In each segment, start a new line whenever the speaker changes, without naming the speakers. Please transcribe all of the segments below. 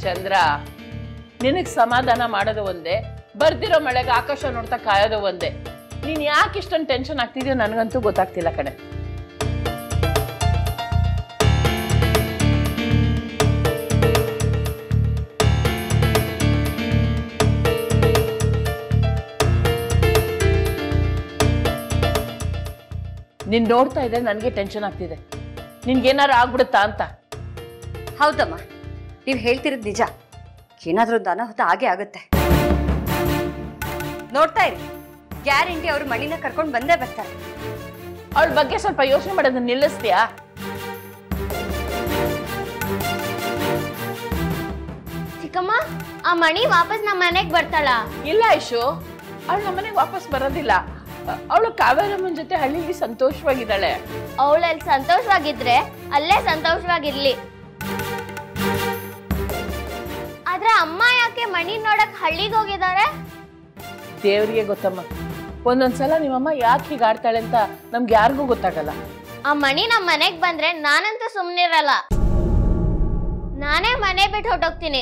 ಚಂದ್ರ ನಿನಗೆ ಸಮಾಧಾನ ಮಾಡೋದು ಒಂದೇ ಬರ್ದಿರೋ ಮಳೆಗೆ ಆಕಾಶ ನೋಡ್ತಾ ಕಾಯೋದು ಒಂದೇ ನೀನ್ ಯಾಕೆ ಇಷ್ಟೊಂದು ಟೆನ್ಷನ್ ಆಗ್ತಿದ್ಯೋ ನನಗಂತೂ ಗೊತ್ತಾಗ್ತಿಲ್ಲ ಕಣೆ ನೀನ್ ನೋಡ್ತಾ ಇದ್ರೆ ನನಗೆ ಟೆನ್ಷನ್ ಆಗ್ತಿದೆ ನಿನ್ಗೇನಾರು ಆಗ್ಬಿಡುತ್ತಾ ಅಂತ
ಹೌದಮ್ಮ ನೀವು ಹೇಳ್ತಿರೋದು ನಿಜ ಏನಾದ್ರೂ ಒಂದು ಅನಾಹುತ ಆಗೇ ಆಗುತ್ತೆ ನೋಡ್ತಾ ಇರಿ ಗ್ಯಾರಂಟಿ ಅವರು ಮಣಿನ ಕರ್ಕೊಂಡು ಬಂದೇ ಬರ್ತಾರೆ
ಅವಳ ಬಗ್ಗೆ ಸ್ವಲ್ಪ ಯೋಚನೆ ಮಾಡೋದನ್ನ ನಿಲ್ಲಿಸ್ತೀಯಾ
ಚಿಕ್ಕಮ್ಮ ಆ ಮಣಿ ವಾಪಸ್ ನಮ್ಮ ಮನೆಗೆ ಬರ್ತಾಳ
ಇಲ್ಲ ಐಶು ಅವಳು ನಮ್ಮನೆಗೆ ವಾಪಸ್ ಬರೋದಿಲ್ಲ ಅವಳು ಕಾವೇರಮ್ಮನ ಜೊತೆ ಹಳ್ಳಿಲಿ ಸಂತೋಷವಾಗಿದ್ದಾಳೆ
ಅವಳಲ್ಲಿ ಸಂತೋಷವಾಗಿದ್ರೆ ಅಲ್ಲೇ ಸಂತೋಷವಾಗಿರ್ಲಿ ಆದ್ರೆ ಅಮ್ಮ ಯಾಕೆ ಮಣಿ ನೋಡಕ್ ಹಳ್ಳಿಗೆ ಹೋಗಿದ್ದಾರೆ
ದೇವ್ರಿಗೆ ಗೊತ್ತಮ್ಮ ಒಂದೊಂದ್ಸಲ ನಿಮ್ಮಮ್ಮ ಯಾಕೆ ಹೀಗೆ ಆಡ್ತಾಳೆ ಅಂತ ನಮ್ಗೆ ಯಾರಿಗೂ ಗೊತ್ತಾಗಲ್ಲ
ಆ ಮಣಿ ನಮ್ಮ ಮನೆಗ್ ಬಂದ್ರೆ ನಾನಂತೂ ಸುಮ್ನಿರಲ್ಲ ನಾನೇ ಮನೆ ಬಿಟ್ಟು ಹೊಟ್ಟೋಗ್ತೀನಿ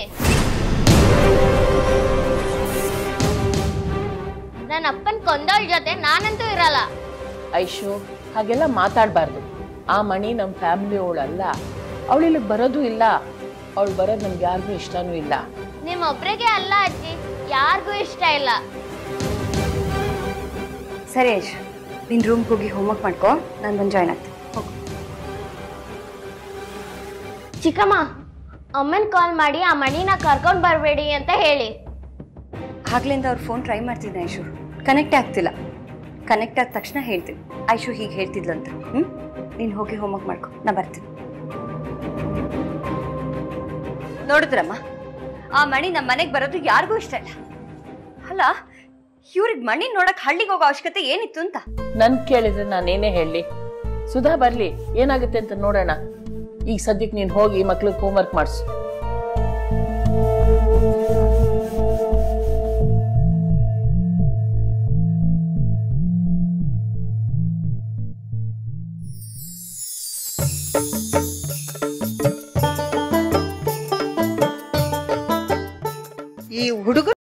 ನನ್ನ ಅಪ್ಪನ್ ಕೊಂದೋಳ್ ಜೊತೆ ನಾನಂತೂ ಇರಲ್ಲ
ಐಶು ಹಾಗೆಲ್ಲ ಮಾತಾಡಬಾರ್ದು ಆ ಮಣಿ ನಮ್ಮ ಫ್ಯಾಮಿಲಿ ಅವಳಲ್ಲ ಅವಳು ಇಲ್ಲಿಗೆ ಬರೋದು ಇಲ್ಲ ಅವಳು ಬರೋದು ನಮ್ಗೆ ಯಾರಿಗೂ ಇಷ್ಟನೂ ಇಲ್ಲ
ನಿಮ್ಮೊಬ್ರಿಗೆ ಅಲ್ಲ ಅಜ್ಜಿ ಯಾರಿಗೂ ಇಷ್ಟ ಇಲ್ಲ
ಸರಿ ಯಶ್ ನಿನ್ನ ರೂಮ್ಗೆ ಹೋಗಿ ಹೋಮ್ವರ್ಕ್ ಮಾಡ್ಕೋ ನಾನು ಬಂದು ಜಾಯ್ನ್ ಆಗ್ತೀನಿ ಹೋಗು
ಚಿಕ್ಕಮ್ಮ ಅಮ್ಮನ್ ಕಾಲ್ ಮಾಡಿ ಆ ಮಣಿನ ಕರ್ಕೊಂಡ್ ಬರ್ಬೇಡಿ ಅಂತ ಹೇಳಿ
ಆಗ್ಲಿಂದ ಅವ್ರು ಫೋನ್ ಟ್ರೈ ಮಾಡ್ತಿದ್ದೆ ಐಶು ಕನೆಕ್ಟ್ ಆಗ್ತಿಲ್ಲ ಕನೆಕ್ಟ್ ಆದ ತಕ್ಷಣ ಹೇಳ್ತೀನಿ ಐಶು ಹೀಗೆ ಹೇಳ್ತಿದ್ಲು ಅಂತ ಹ್ಞೂ ನೀನು ಹೋಗಿ ಹೋಮ್ವರ್ಕ್ ಮಾಡ್ಕೊ ನಾ ಬರ್ತೀನಿ ನೋಡಿದ್ರಮ್ಮ ಆ ಮಣಿ ನಮ್ಮ ಮನೆಗೆ ಬರೋದು ಯಾರಿಗೂ ಇಷ್ಟ ಇಲ್ಲ ಅಲ್ಲ ಇವ್ರಿಗೆ ಮಣಿ ನೋಡಕ್ ಹಳ್ಳಿಗೆ ಹೋಗೋ ಅವಶ್ಯಕತೆ ಏನಿತ್ತು ಅಂತ
ನನ್ ಕೇಳಿದ್ರೆ ನಾನೇನೇ ಹೇಳಿ ಸುಧಾ ಬರ್ಲಿ ಏನಾಗುತ್ತೆ ಅಂತ ನೋಡೋಣ ಈಗ ಸದ್ಯಕ್ಕೆ ನೀನು ಹೋಗಿ ಮಕ್ಳಿಗೆ ಹೋಮ್ವರ್ಕ್ ಮಾಡಿಸು
ಈ ಹುಡುಗರು